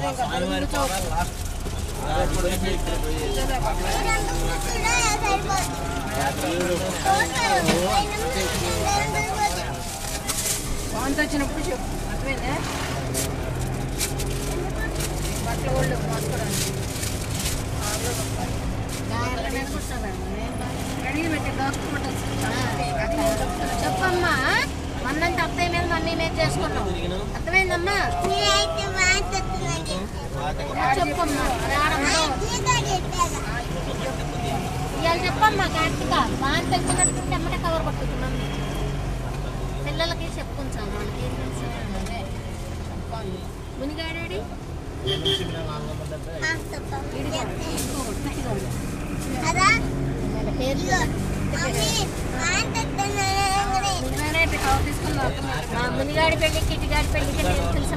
సరే ఇంకా ముందు చదువు. వాంతి వచ్చినప్పుడు చెప్పు అర్థమైందా బట్టలు వాళ్ళు మోసుకోవడానికి కడిగి పెట్టి చెప్పమ్మా మన్నంత అత్తయ్య మీద మమ్మీ మీద చేసుకున్నాం అర్థమైందమ్మా చెప్పమ్మా రాడమ్మా ఇవాళ చెప్పమ్మా కరెక్ట్గా బాగా తెలిసినట్టు ఎమ్మటే కవర్ పట్టుకున్నాం పిల్లలకి చెప్పుకుంటాం మనకి ఏం తెలుసు అదే మునిగాడాడి ముందుగానే ఇట్లా కవర్ తీసుకుని మా మునిగాడి పెళ్ళికి ఇటుగాడి పెళ్ళికి నేను తెలుసు